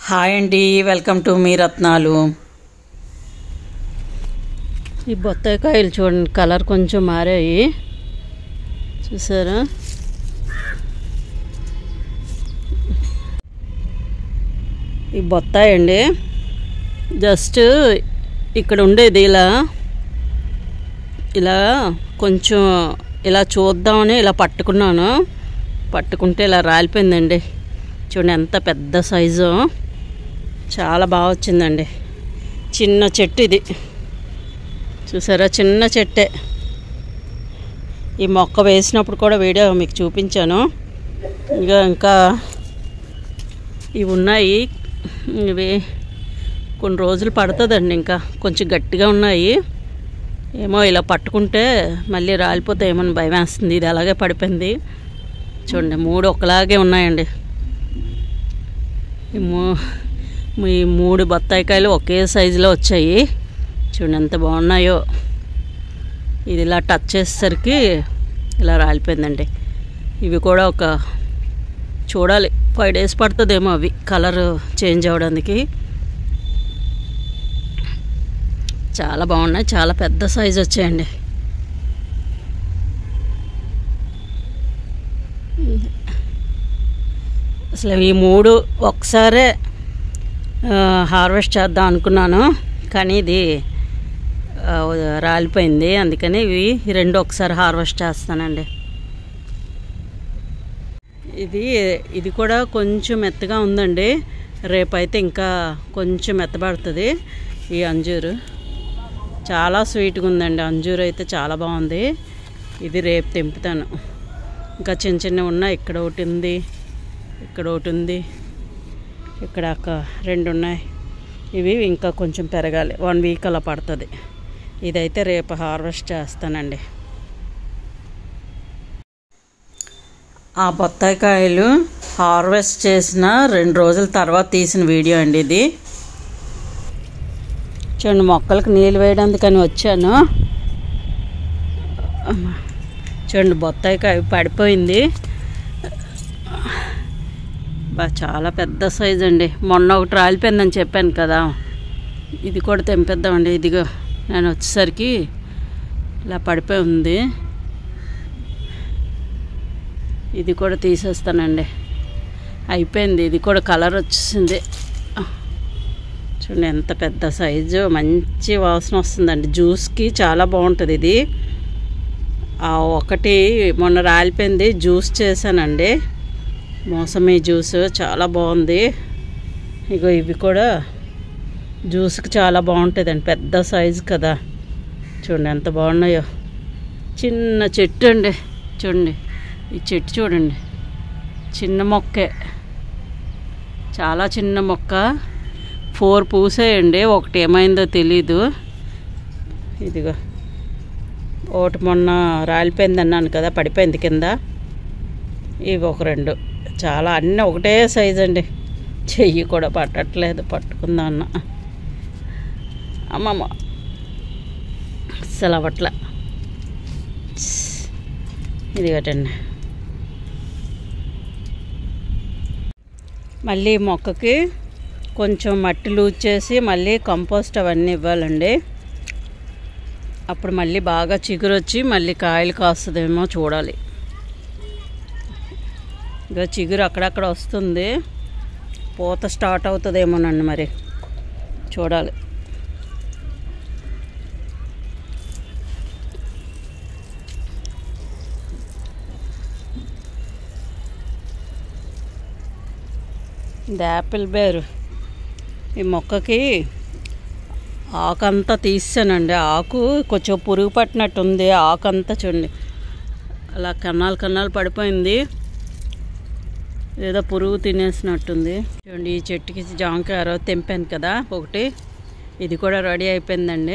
hi అండి welcome to me రత్నాలు ఈ బొత్తాయికాయలు చూడండి కలర్ కొంచెం మారాయి చూసారా ఈ బొత్తాయి అండి జస్ట్ ఇక్కడ ఉండేది ఇలా ఇలా కొంచెం ఇలా చూద్దామని ఇలా పట్టుకున్నాను పట్టుకుంటే ఇలా రాలిపోయిందండి చూడండి ఎంత పెద్ద సైజు చాలా బాగా వచ్చిందండి చిన్న చెట్టు ఇది చూసారా చిన్న చెట్టే ఈ మొక్క వేసినప్పుడు కూడా వీడియో మీకు చూపించాను ఇక ఇంకా ఇవి ఉన్నాయి ఇవి కొన్ని రోజులు పడుతుందండి ఇంకా కొంచెం గట్టిగా ఉన్నాయి ఏమో ఇలా పట్టుకుంటే మళ్ళీ రాలిపోతాయేమో భయం వేస్తుంది ఇది అలాగే పడిపోయింది చూడండి మూడు ఒకలాగే ఉన్నాయండి ఈ మూ ఈ మూడు బత్తాయికాయలు ఒకే సైజులో వచ్చాయి చూడండి ఎంత బాగున్నాయో ఇది ఇలా టచ్ చేసేసరికి ఇలా రాలిపోయిందండి ఇవి కూడా ఒక చూడాలి ఫైవ్ డేస్ పడుతుందేమో అవి కలర్ చేంజ్ అవ్వడానికి చాలా బాగున్నాయి చాలా పెద్ద సైజు వచ్చాయండి అసలు ఈ మూడు ఒకసారే హార్వెస్ట్ చేద్దాం అనుకున్నాను కానీ ఇది ఆ, రాలిపోయింది అందుకని ఇవి ఈ రెండు ఒకసారి హార్వెస్ట్ చేస్తానండి ఇది ఇది కూడా కొంచెం మెత్తగా ఉందండి రేపైతే ఇంకా కొంచెం మెత్తబడుతుంది ఈ అంజూరు చాలా స్వీట్గా ఉందండి అంజూరు అయితే చాలా బాగుంది ఇది రేపు తెంపుతాను ఇంకా చిన్న చిన్నవి ఉన్నాయి ఇక్కడ ఒకటి ఉంది ఇక్కడ ఒకటి ఉంది ఇక్కడ ఒక రెండు ఉన్నాయి ఇవి ఇంకా కొంచెం పెరగాలి వన్ వీక్ అలా పడుతుంది ఇదైతే రేపు హార్వెస్ట్ చేస్తానండి ఆ బొత్తాయికాయలు హార్వెస్ట్ చేసిన రెండు రోజుల తర్వాత తీసిన వీడియో అండి ఇది చూడండి మొక్కలకు నీళ్ళు వేయడానికని వచ్చాను చూడండి బొత్తాయికాయ పడిపోయింది బా చాలా పెద్ద సైజ్ అండి మొన్న ఒకటి రాలిపోయిందని చెప్పాను కదా ఇది కూడా తెంపేద్దామండి ఇదిగో నేను వచ్చేసరికి ఇలా పడిపోయి ఉంది ఇది కూడా తీసేస్తానండి అయిపోయింది ఇది కూడా కలర్ వచ్చేసింది చూడండి ఎంత పెద్ద సైజు మంచి వాసన వస్తుందండి జ్యూస్కి చాలా బాగుంటుంది ఇది ఆ ఒకటి మొన్న రాలిపోయింది జ్యూస్ చేశానండి మోసమి జ్యూస్ చాలా బాగుంది ఇగో ఇవి కూడా జ్యూస్కి చాలా బాగుంటుందండి పెద్ద సైజు కదా చూడండి ఎంత బాగున్నాయో చిన్న చెట్టు అండి చూడండి ఈ చెట్టు చూడండి చిన్న మొక్కే చాలా చిన్న మొక్క ఫోర్ పూసాయండి ఒకటి ఏమైందో తెలీదు ఇదిగో ఒకటి మొన్న రాలిపోయింది అన్నాను కదా పడిపోయింది కింద ఇవి ఒక రెండు చాలా అన్నీ ఒకటే సైజ్ అండి చెయ్యి కూడా పట్టట్లేదు పట్టుకుందా అన్న అమ్మమ్మ అస్సలు అవ్వట్ల ఇది కట్టండి మళ్ళీ మొక్కకి కొంచెం మట్టి లూజ్ చేసి మళ్ళీ కంపోస్ట్ అవన్నీ ఇవ్వాలండి అప్పుడు మళ్ళీ బాగా చిగురు వచ్చి మళ్ళీ కాయలు కాస్తుందేమో చూడాలి ఇంకా చిగురు అక్కడక్కడ వస్తుంది పూత స్టార్ట్ అవుతుందేమోనండి మరి చూడాలి ఇది యాపిల్ బేరు ఈ మొక్కకి ఆకంతా తీసానండి ఆకు కొంచెం పురుగు పట్టినట్టు ఉంది ఆకంతా చూడండి అలా కన్నాలు కన్నాలు పడిపోయింది ఏదో పురుగు తినేసినట్టుంది చూడండి ఈ చెట్టుకి జాంకాయ రోజు తెంపాను కదా ఒకటి ఇది కూడా రెడీ అయిపోయిందండి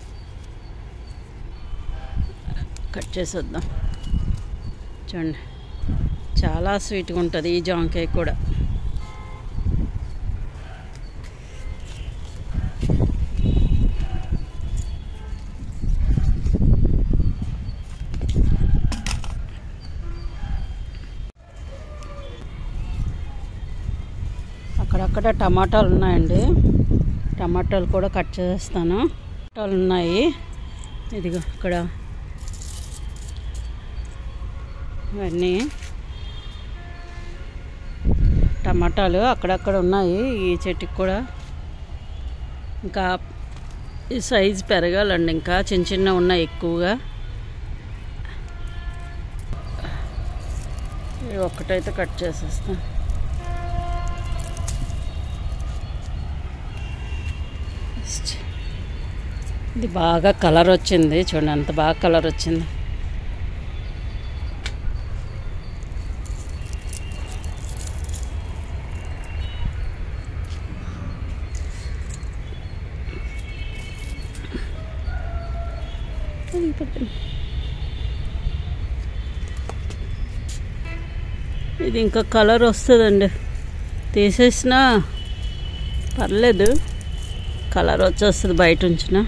కట్ చేసేద్దాం చూడండి చాలా స్వీట్గా ఉంటుంది ఈ జాంకాయ కూడా అక్కడక్కడ టమాటాలు ఉన్నాయండి టమాటాలు కూడా కట్ చేస్తాను టమాటాలు ఉన్నాయి ఇదిగో ఇక్కడ ఇవన్నీ టమాటాలు అక్కడక్కడ ఉన్నాయి ఈ చెట్టుకి కూడా ఇంకా ఈ సైజు పెరగాలండి ఇంకా చిన్న చిన్న ఉన్నాయి ఎక్కువగా ఇవి ఒక్కటైతే కట్ చేసేస్తాను ఇది బాగా కలర్ వచ్చింది చూడండి అంత బాగా కలర్ వచ్చింది ఇది ఇంకా కలర్ వస్తుందండి తీసేసినా పర్లేదు కలర్ వచ్చేస్తుంది బయట ఉంచిన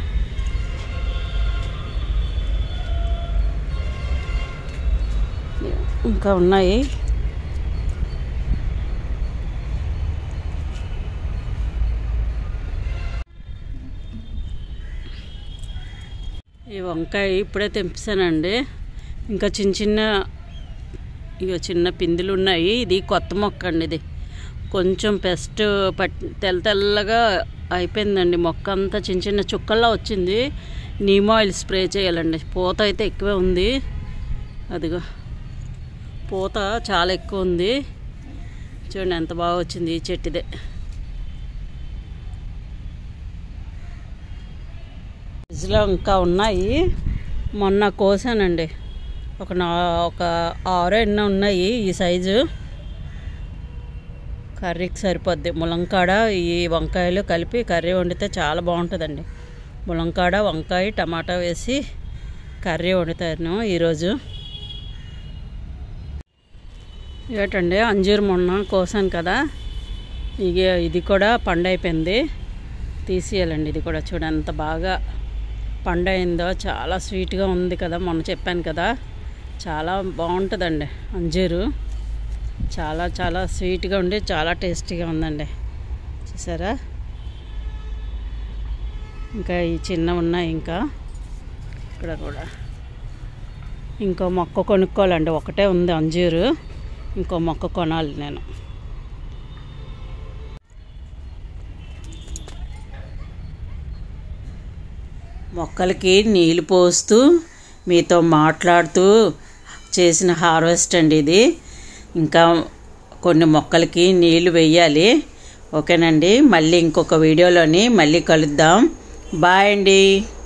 ఇంకా ఉన్నాయి ఈ వంకాయ ఇప్పుడే తెంపిసానండి ఇంకా చిన్న చిన్న ఇక చిన్న పిందులు ఉన్నాయి ఇది కొత్త మొక్క అండి ఇది కొంచెం పెస్ట్ పట్ తెల్ల తెల్లగా అయిపోయిందండి మొక్క అంతా చిన్న చిన్న చుక్కల్లా వచ్చింది నీమ్ ఆయిల్ స్ప్రే చేయాలండి పూత అయితే ఎక్కువే ఉంది అదిగో పూత చాలా ఎక్కువ ఉంది చూడండి ఎంత బాగా వచ్చింది ఈ చెట్టుదే ఫ్రిడ్జ్లో ఇంకా ఉన్నాయి మొన్న కోసానండి ఒక నా ఒక ఆరు ఎన్నో ఉన్నాయి ఈ సైజు కర్రీకి సరిపోద్ది ములంకాడ ఈ వంకాయలు కలిపి కర్రీ వండితే చాలా బాగుంటుందండి ములంకాడ వంకాయ టమాటా వేసి కర్రీ వండుతాను ఈరోజు ఏటండి అంజూరు మొన్న కోసాను కదా ఇక ఇది కూడా పండైపోయింది తీసేయాలండి ఇది కూడా చూడ ఎంత బాగా పండైందో చాలా స్వీట్గా ఉంది కదా మొన్న చెప్పాను కదా చాలా బాగుంటుందండి అంజూరు చాలా చాలా స్వీట్గా ఉండి చాలా టేస్టీగా ఉందండి చూసారా ఇంకా ఈ చిన్న ఉన్నాయి ఇంకా ఇక్కడ కూడా ఇంకో మొక్క కొనుక్కోవాలండి ఒకటే ఉంది అంజూరు ఇంకో మొక్క కొనాలి నేను మొక్కలకి నీళ్ళు పోస్తూ మీతో మాట్లాడుతూ చేసిన హార్వెస్ట్ అండి ఇది ఇంకా కొన్ని మొక్కలకి నీళ్లు వేయాలి ఓకేనండి మళ్ళీ ఇంకొక వీడియోలోని మళ్ళీ కలుద్దాం బాయ్ అండి